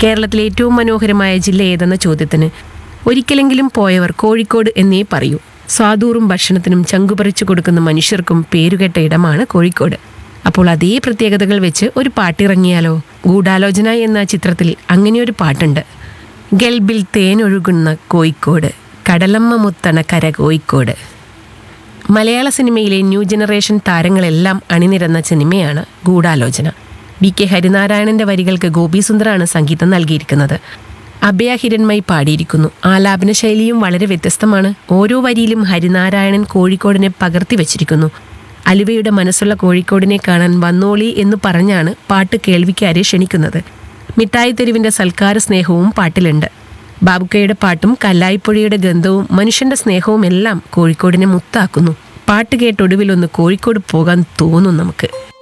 കേരളത്തിലെ ഏറ്റവും മനോഹരമായ ജില്ല ഏതെന്ന ചോദ്യത്തിന് ഒരിക്കലെങ്കിലും പോയവർ കോഴിക്കോട് എന്നേ പറയൂ സ്വാദൂറും ഭക്ഷണത്തിനും ചങ്കുപറിച്ചു കൊടുക്കുന്ന മനുഷ്യർക്കും പേരുകെട്ട ഇടമാണ് കോഴിക്കോട് അപ്പോൾ അതേ പ്രത്യേകതകൾ വെച്ച് ഒരു പാട്ടിറങ്ങിയാലോ ഗൂഢാലോചന എന്ന ചിത്രത്തിൽ അങ്ങനെയൊരു പാട്ടുണ്ട് ഗൽബിൽ തേനൊഴുകുന്ന കോഴിക്കോട് കടലമ്മ മുത്തണ കര കോഴിക്കോട് മലയാള സിനിമയിലെ ന്യൂ ജനറേഷൻ താരങ്ങളെല്ലാം അണിനിരന്ന സിനിമയാണ് ഗൂഢാലോചന ബി കെ ഹരിനാരായണന്റെ വരികൾക്ക് ഗോപി സുന്ദറാണ് സംഗീതം നൽകിയിരിക്കുന്നത് അഭയ ഹിരൺമയി പാടിയിരിക്കുന്നു ആലാപന ശൈലിയും വളരെ വ്യത്യസ്തമാണ് ഓരോ വരിയിലും ഹരിനാരായണൻ കോഴിക്കോടിനെ പകർത്തി വച്ചിരിക്കുന്നു അലുവയുടെ മനസ്സുള്ള കോഴിക്കോടിനെ കാണാൻ വന്നോളി എന്ന് പറഞ്ഞാണ് പാട്ട് കേൾവിക്കാരെ ക്ഷണിക്കുന്നത് മിഠായി തെരുവിന്റെ സൽക്കാര സ്നേഹവും പാട്ടിലുണ്ട് ബാബുക്കയുടെ പാട്ടും കല്ലായിപ്പുഴയുടെ ഗന്ധവും മനുഷ്യന്റെ സ്നേഹവും എല്ലാം കോഴിക്കോടിനെ മുത്താക്കുന്നു പാട്ട് കേട്ടൊടുവിൽ ഒന്ന് കോഴിക്കോട് പോകാൻ തോന്നും നമുക്ക്